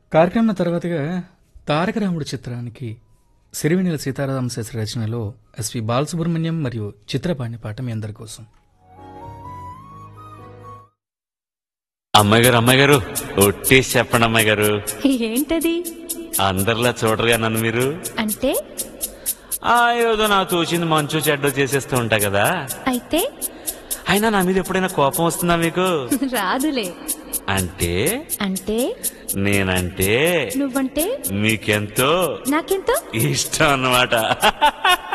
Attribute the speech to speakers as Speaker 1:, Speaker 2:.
Speaker 1: కార్యక్రమం తర్వాతగా తారక రాముడు చిత్రానికి సిరివెన్నెల సీతారామ శాస్త్రి రచనలో ఎస్వి బాలసుబ్రహ్మణ్యం మరియు చిత్రపాణి పాట మీ అందరి కోసం
Speaker 2: అమ్మాయి గారు అమ్మాయి గారు ఒట్టేసి చెప్పండి అమ్మాయి గారు
Speaker 3: ఏంటది
Speaker 2: అందరిలా చూడరుగా నన్ను మీరు
Speaker 3: అంటే
Speaker 2: ఆ ఏదో నా తోచింది మంచు చెడ్డో చేసేస్తూ ఉంటా కదా
Speaker 3: అయితే
Speaker 2: అయినా నా మీద ఎప్పుడైనా కోపం వస్తుందా మీకు
Speaker 3: రాదులే
Speaker 2: అంటే
Speaker 3: అంటే
Speaker 2: నేనంటే
Speaker 3: నువ్వంటే
Speaker 2: మీకెంతో
Speaker 3: నాకెంతో
Speaker 2: ఇష్టం అన్నమాట